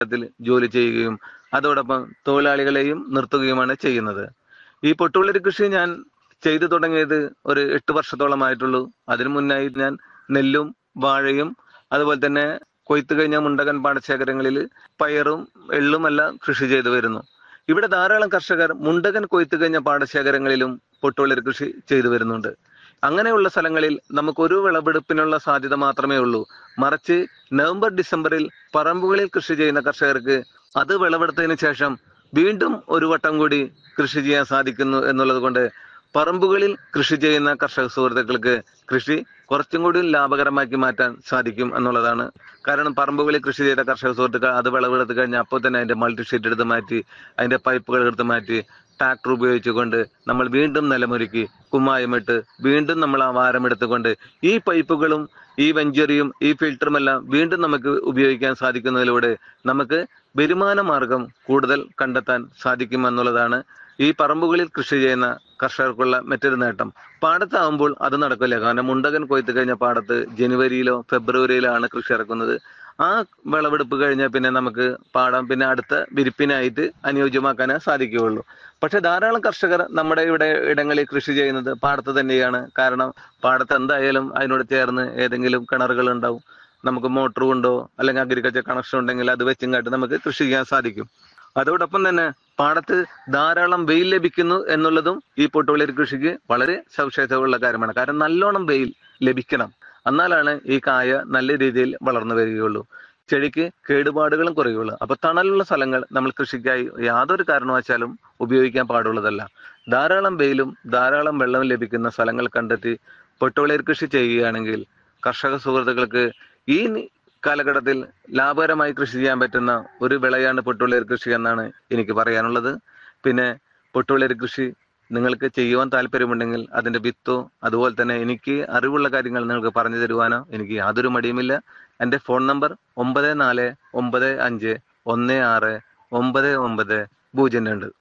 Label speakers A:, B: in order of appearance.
A: ത്തിൽ ജോലി ചെയ്യുകയും അതോടൊപ്പം തൊഴിലാളികളെയും നിർത്തുകയുമാണ് ചെയ്യുന്നത് ഈ പൊട്ടുള്ളരി കൃഷി ഞാൻ ചെയ്തു തുടങ്ങിയത് ഒരു എട്ട് വർഷത്തോളമായിട്ടുള്ളൂ അതിനു മുന്നായി ഞാൻ നെല്ലും വാഴയും അതുപോലെ തന്നെ കൊയ്ത്ത് കഴിഞ്ഞ മുണ്ടകൻ പാടശേഖരങ്ങളിൽ പയറും എള്ളുമെല്ലാം കൃഷി ചെയ്തു വരുന്നു ഇവിടെ ധാരാളം കർഷകർ മുണ്ടകൻ കൊയ്ത്ത് കഴിഞ്ഞ പാടശേഖരങ്ങളിലും പൊട്ടുള്ളരി കൃഷി ചെയ്തു വരുന്നുണ്ട് അങ്ങനെയുള്ള സ്ഥലങ്ങളിൽ നമുക്ക് ഒരു വിളവെടുപ്പിനുള്ള സാധ്യത മാത്രമേ ഉള്ളൂ മറിച്ച് നവംബർ ഡിസംബറിൽ പറമ്പുകളിൽ കൃഷി ചെയ്യുന്ന കർഷകർക്ക് അത് വിളവെടുത്തതിന് ശേഷം വീണ്ടും ഒരു വട്ടം കൂടി കൃഷി ചെയ്യാൻ സാധിക്കുന്നു എന്നുള്ളത് കൊണ്ട് പറമ്പുകളിൽ കൃഷി ചെയ്യുന്ന കർഷക സുഹൃത്തുക്കൾക്ക് കൃഷി കുറച്ചും കൂടി ലാഭകരമാക്കി മാറ്റാൻ സാധിക്കും എന്നുള്ളതാണ് കാരണം പറമ്പുകളിൽ കൃഷി ചെയ്ത കർഷക സുഹൃത്തുക്കൾ അത് വിളവെടുത്ത് കഴിഞ്ഞാൽ അപ്പോൾ തന്നെ അതിന്റെ മൾട്ടി ഷീറ്റ് എടുത്ത് മാറ്റി അതിന്റെ പൈപ്പുകൾ എടുത്ത് മാറ്റി ട്രാക്ടർ ഉപയോഗിച്ചുകൊണ്ട് നമ്മൾ വീണ്ടും നിലമൊരുക്കി കുമ്മായമിട്ട് വീണ്ടും നമ്മൾ ആ വാരം എടുത്തുകൊണ്ട് ഈ പൈപ്പുകളും ഈ വെഞ്ചറിയും ഈ ഫിൽറ്ററും എല്ലാം വീണ്ടും നമുക്ക് ഉപയോഗിക്കാൻ സാധിക്കുന്നതിലൂടെ നമുക്ക് വരുമാന മാർഗം കൂടുതൽ കണ്ടെത്താൻ സാധിക്കും എന്നുള്ളതാണ് ഈ പറമ്പുകളിൽ കൃഷി ചെയ്യുന്ന കർഷകർക്കുള്ള മറ്റൊരു നേട്ടം പാടത്താവുമ്പോൾ അത് നടക്കില്ല കാരണം മുണ്ടകൻ കൊയ്ത്ത് കഴിഞ്ഞ പാടത്ത് ജനുവരിയിലോ ഫെബ്രുവരിയിലോ ആണ് കൃഷി ഇറക്കുന്നത് ആ വിളവെടുപ്പ് കഴിഞ്ഞാൽ പിന്നെ നമുക്ക് പാടം പിന്നെ അടുത്ത വിരിപ്പിനായിട്ട് അനുയോജ്യമാക്കാനേ സാധിക്കുകയുള്ളൂ പക്ഷെ ധാരാളം കർഷകർ നമ്മുടെ ഇവിടെ ഇടങ്ങളിൽ കൃഷി ചെയ്യുന്നത് പാടത്ത് തന്നെയാണ് കാരണം പാടത്ത് എന്തായാലും അതിനോട് ചേർന്ന് ഏതെങ്കിലും കിണറുകൾ ഉണ്ടാവും നമുക്ക് മോട്ടർ ഉണ്ടോ അല്ലെങ്കിൽ അഗ്രികൾച്ചർ കണക്ഷൻ ഉണ്ടെങ്കിൽ അത് വെച്ചും കാട്ടി നമുക്ക് കൃഷി ചെയ്യാൻ സാധിക്കും അതോടൊപ്പം തന്നെ പാടത്ത് ധാരാളം വെയിൽ ലഭിക്കുന്നു എന്നുള്ളതും ഈ പൊട്ടുവളരി കൃഷിക്ക് വളരെ സവിശേഷതയുള്ള കാര്യമാണ് കാരണം നല്ലോണം വെയിൽ ലഭിക്കണം എന്നാലാണ് ഈ കായ നല്ല രീതിയിൽ വളർന്നു വരികയുള്ളൂ ചെടിക്ക് കേടുപാടുകളും കുറയുകയുള്ളൂ അപ്പൊ തണലുള്ള സ്ഥലങ്ങൾ നമ്മൾ കൃഷിക്കായി യാതൊരു കാരണവശാലും ഉപയോഗിക്കാൻ പാടുള്ളതല്ല ധാരാളം വെയിലും ധാരാളം വെള്ളവും ലഭിക്കുന്ന സ്ഥലങ്ങൾ കണ്ടെത്തി പൊട്ടുവളരി കൃഷി ചെയ്യുകയാണെങ്കിൽ കർഷക സുഹൃത്തുക്കൾക്ക് ഈ നി- കാലഘട്ടത്തിൽ ലാഭകരമായി കൃഷി ചെയ്യാൻ പറ്റുന്ന ഒരു വിളയാണ് പൊട്ടുവളരി കൃഷി എന്നാണ് എനിക്ക് പറയാനുള്ളത് പിന്നെ പൊട്ടുവളരി കൃഷി നിങ്ങൾക്ക് ചെയ്യുവാൻ താല്പര്യമുണ്ടെങ്കിൽ അതിന്റെ വിത്തോ അതുപോലെ തന്നെ എനിക്ക് അറിവുള്ള കാര്യങ്ങൾ നിങ്ങൾക്ക് പറഞ്ഞു തരുവാനോ എനിക്ക് യാതൊരു മടിയുമില്ല എൻ്റെ ഫോൺ നമ്പർ ഒമ്പത് നാല് ഒമ്പത് അഞ്ച് ഒന്ന് ആറ് ഒമ്പത് ഒമ്പത് പൂജ്യം രണ്ട്